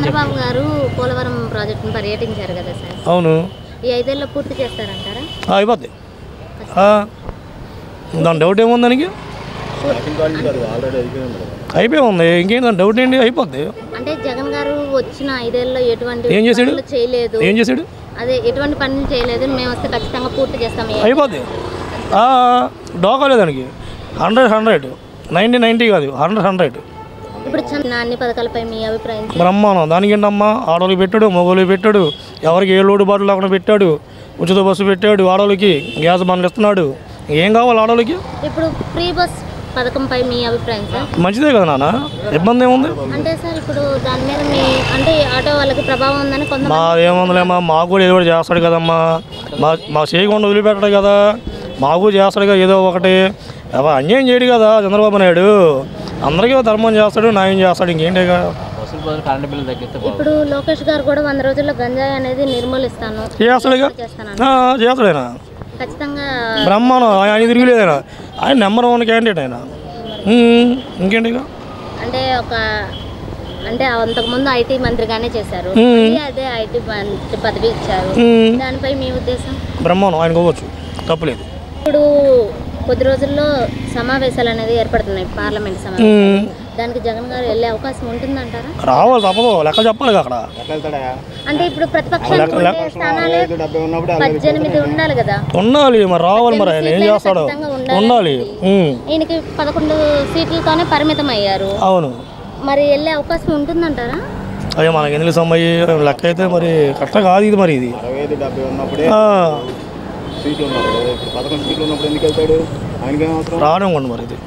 చంద్రబాబు గారు పోలవరం ప్రాజెక్టును పర్యటించారు కదా సార్ అవును ఈ ఐదేళ్ళలో పూర్తి చేస్తారంటారా ఆ, అయిపోద్ది ఆ, దాని డౌట్ ఏముంది దానికి అయిపోయి ఉంది ఇంకేం దాని డౌట్ ఏంటి అయిపోద్ది అంటే జగన్ గారు వచ్చిన ఐదేళ్ళలో ఎటువంటి ఏం చేశాడు? పనులు చేయలేదు ఏం చేశాడు అదే ఎటువంటి పనులు చేయలేదు మేము వస్తే ఖచ్చితంగా పూర్తి చేస్తాం ఏ- అయిపోద్ది ఆ, డోకా దానికి హండ్రెడ్ హండ్రెడ్ నైంటీ నైంటీ కాదు హండ్రెడ్ హండ్రెడ్ ఇప్పుడు చంద్ర అన్ని పథకాలపై మీ అభిప్రాయం బ్రహ్మాండం దానికి ఏంటమ్మా ఆడవాళ్ళకి పెట్టాడు మగవాళ్ళకి పెట్టాడు ఎవరికి ఏ లోటు బాటలు లేకుండా పెట్టాడు ఉచిత బస్సు పెట్టాడు ఆడవాళ్ళకి గ్యాస్ బండ్లు ఇస్తున్నాడు ఏం కావాలి ఆడవాళ్ళకి ఇప్పుడు ఫ్రీ బస్ పథకంపై మీ అభిప్రాయం సార్ మంచిదే కదా నాన్న ఇబ్బంది ఏముంది అంటే సార్ ఇప్పుడు దాని మీద మీ అంటే ఆటో వాళ్ళకి ప్రభావం ఉందని కొంతమంది మా ఏముందిలేమ్మా మాకు కూడా ఏదో ఒకటి చేస్తాడు కదమ్మా మా మా చేయకుండా వదిలిపెట్టడు కదా మాకు చేస్తాడు కదా ఏదో ఒకటి ఎవ- అన్యాయం చేయడు కదా చంద్రబాబు నాయుడు అందరికీ ధర్మం చేస్తాడు న్యాయం చేస్తాడు ఇంకేంటిగా బస్సుల బదులు కరెంట్ బిల్లు తగ్గిస్తే బాగుంది ఇప్పుడు లోకేష్ గారు కూడా వంద రోజుల్లో గంజాయి అనేది నిర్మూలిస్తాను చేస్తాడుగా చేస్తాను ఆ, చేస్తాడైనా ఖచ్చితంగా బ్రహ్మాండం ఆయన ఆయన తిరిగిలేదైనా ఆయన నెంబర్ వన్ క్యాండిడేట్ ఆయన ఉమ్, ఇంకేంటిగా అంటే ఒక అంటే అంతకుముందు ఐటీ మంత్రిగానే చేశారు మ్మ్. మళ్ళీ అదే ఐటీ మంత్రి పదవి ఇచ్చారు ఉమ్, దానిపై మీ ఉద్దేశం బ్రహ్మాండం ఆయన కోవచ్చు తప్పులేదు ఇప్పుడు కొద్ది రోజుల్లో సమావేశాలు అనేది ఏర్పడుతున్నాయి పార్లమెంట్ సమావేశం ఉమ్, దానికి జగన్ గారు వెళ్ళే అవకాశం ఉంటుందంటారా రావాలి తప్పదు లెక్క చెప్పాలి అక్కడ అంటే ఇప్పుడు ప్రతిపక్షానికి ఉండే స్థానాలే పద్దెనిమిది ఉండాలి కదా ఉండాలి మరి రావాలి మరి ఆయన ఏం చేస్తాడో ఖచ్చితంగా ఉండాలి. ఉండాలి ఉమ్, ఈయనకి పదకొండు సీట్లతోనే పరిమితం అయ్యారు అవును మరి వెళ్ళే అవకాశం ఉంటుందంటారా అయ్యో మనకి ఎందుకు సమ్మయ్యి లెక్క అయితే మరి కష్టం కాదు ఇది మరి ఇది అరవై ఐదు డెబ్బై ఉన్నప్పుడే ఆ, సీట్లు ఉన్నప్పుడు ఇప్పుడు పదకొండు సీట్లు ఉన్నప్పుడు ఎందుకు వెళ్తాడు ఆయనకి ఏం అవసరం రానివ్వండి మరి ఇది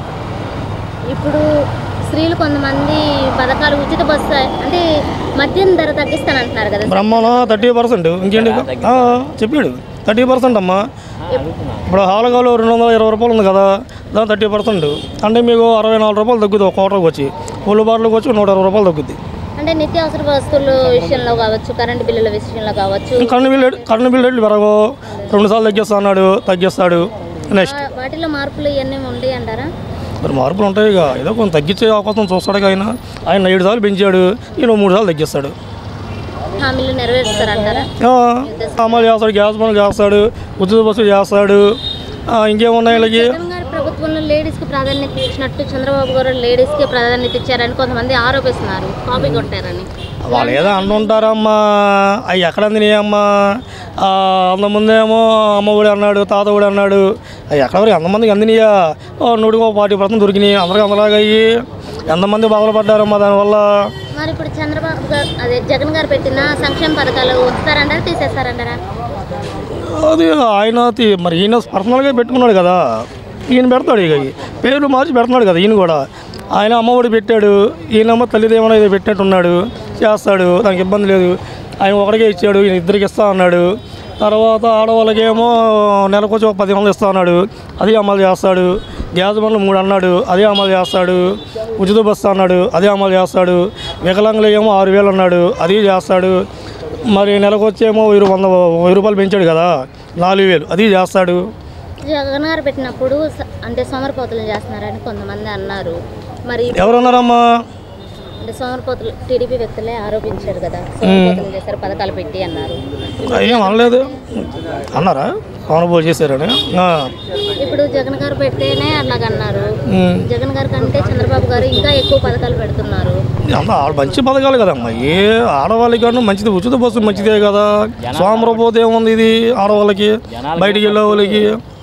ఇప్పుడు స్త్రీలు కొంతమంది పథకాలు ఉచిత బస్సు అంటే మద్యం ధర తగ్గిస్తానంటున్నారు కదా బ్రహ్మాండం థర్టీ పర్సెంట్ ఇంకేంటి ఆ, చెప్పాడు థర్టీ పర్సెంట్ అమ్మా ఇప్పుడు హాలగాలో రెండు వందల ఇరవై రూపాయలు ఉంది కదా దాని థర్టీ పర్సెంట్ అంటే మీకు అరవై నాలుగు రూపాయలు తగ్గుతుంది ఒక కోటకు వచ్చి ఒళ్ళు బాటలకు వచ్చి నూట ఇరవై రూపాయలు తగ్గుద్ది నిత్యావసర వస్తువుల విషయంలో కావచ్చు కరెంటు బిల్లుల విషయంలో కావచ్చు current bill rate- current bill రేట్లు పెరగవు రెండు సార్లు తగ్గిస్తా అన్నాడు తగ్గిస్తాడు నెక్స్ట్ వా- వాటిలో మార్పులు ఇవన్నీ ఉంటాయి అంటారా మరి మార్పులు ఉంటాయి ఇక ఏదో కొంత తగ్గించే అవకాశం చూస్తాడు ఆయన ఆయన ఏడు సార్లు పెంచాడు ఈయన మూడు సార్లు తగ్గిస్తాడు హామీలు నెరవేరుస్తారంటారా ఆ, అమలు చేస్తాడు గ్యాస్ పనులు చేస్తాడు ఉచిత బస్సు చేస్తాడు ఆ, ఇంకేమున్నాయి వీళ్ళకి జగన్ గారి ప్రభుత్వంలో లేడీస్ కి ప్రాధాన్యత ఇచ్చినట్టు చంద్రబాబు గారు లేడీస్ కి ప్రాధాన్యత ఇచ్చారని కొంతమంది ఆరోపిస్తున్నారు కాపీ కొట్టారని వాళ్ళు ఏదో అంటుంటారమ్మా అవి ఎక్కడ అందినాయమ్మా ఆ, అంతమందేమో అమ్మఒడి అన్నాడు తాతఒడి అన్నాడు అవి ఎక్కడ వరకు ఎంతమందికి అందినాయా ఓ నూటికి ఒక పార్టీ పర్సెంట్ దొరికినాయి అందరికి అందలాగా అయ్యి ఎంతమంది బాధలు పడ్డారమ్మా దానివల్ల మరి ఇప్పుడు చంద్రబాబు గారు అదే జగన్ గారు పెట్టిన సంక్షేమ పథకాలు ఉంచుతారంటారా తీసేస్తారంటారా అది ఆయన తి- మరి ఈయన పర్సనల్గా పెట్టుకున్నాడు కదా ఈయన పెడతాడు ఇక పేర్లు మార్చి పెడుతున్నాడు కదా ఈయన కూడా ఆయన అమ్మఒడి పెట్టాడు ఈయనమ్మ తల్లిదేమో ఏదో పెట్టినట్టున్నాడు చేస్తాడు దానికి ఇబ్బంది లేదు ఆయన ఒకటికే ఇచ్చాడు ఈయన ఇద్దరికి ఇస్తా అన్నాడు తర్వాత ఆడవాళ్ళకేమో నెలకు వచ్చి ఒక పది వందలు ఇస్తా అన్నాడు అది అమలు చేస్తాడు గ్యాస్ బండ్లు మూడు అన్నాడు అదే అమలు చేస్తాడు ఉచిత బస్సు అన్నాడు అదే అమలు చేస్తాడు వికలాంగులు ఏమో ఆరు వేలు అన్నాడు అది చేస్తాడు మరి నెలకు వచ్చేమో వెయ్యి వంద వెయ్యి రూపాయలు పెంచాడు కదా నాలుగు వేలు అది చేస్తాడు జగన్ గారు పెట్టినప్పుడు స- అంటే సోమరిపోతులు చేస్తున్నారని కొంతమంది అన్నారు మరి ఎవరన్నారమ్మా అంటే సోమరిపోతులు టీడీపీ వ్యక్తులే ఆరోపించారు కదా సోమరిపోతులు చేశారు పథకాలు పెట్టి అన్నారు ఏం అనలేదు అన్నారా అనుభవం చేశారని ఆ. ఇప్పుడు జగన్ గారు పెడితేనే అలాగన్నారు ఉమ్. జగన్ గారి కంటే చంద్రబాబు గారు ఇంకా ఎక్కువ పథకాలు పెడుతున్నారు అంత ఆడ- మంచి పథకాలు కదమ్మా ఏ ఆడవాళ్ళకి కన్నా మంచిది ఉచిత బస్సు మంచిదే కదా సోమరపోతే ఏముంది ఇది ఆడవాళ్ళకి బయటికి వెళ్ళే వాళ్ళకి